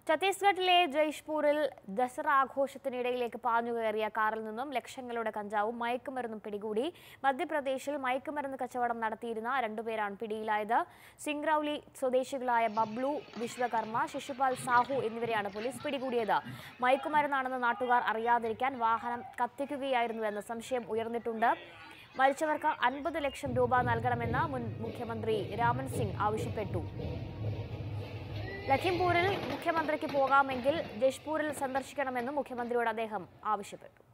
ഛത്തീസ്ഗഡിലെ ജയ്ഷ്പൂരിൽ ദസറ ആഘോഷത്തിനിടയിലേക്ക് പാഞ്ഞു കയറിയ കാറിൽ നിന്നും ലക്ഷങ്ങളുടെ കഞ്ചാവും മയക്കുമരുന്നും പിടികൂടി മധ്യപ്രദേശിൽ മയക്കുമരുന്ന് കച്ചവടം നടത്തിയിരുന്ന രണ്ടുപേരാണ് പിടിയിലായത് സിംഗ്രൌലി സ്വദേശികളായ ബബ്ലു വിശ്വകർമ്മ ശിശുപാൽ സാഹു എന്നിവരെയാണ് പോലീസ് പിടികൂടിയത് മയക്കുമരുന്നാണെന്ന് നാട്ടുകാർ അറിയാതിരിക്കാൻ വാഹനം കത്തിക്കുകയായിരുന്നുവെന്ന സംശയം ഉയർന്നിട്ടുണ്ട് മരിച്ചവർക്ക് അൻപത് ലക്ഷം രൂപ നൽകണമെന്ന് മുൻ മുഖ്യമന്ത്രി രാമൻ സിംഗ് ആവശ്യപ്പെട്ടു ലഖിംപൂരിൽ മുഖ്യമന്ത്രിക്ക് പോകാമെങ്കിൽ ജയ്ഷ്പൂരിൽ സന്ദർശിക്കണമെന്നും മുഖ്യമന്ത്രിയോട് അദ്ദേഹം ആവശ്യപ്പെട്ടു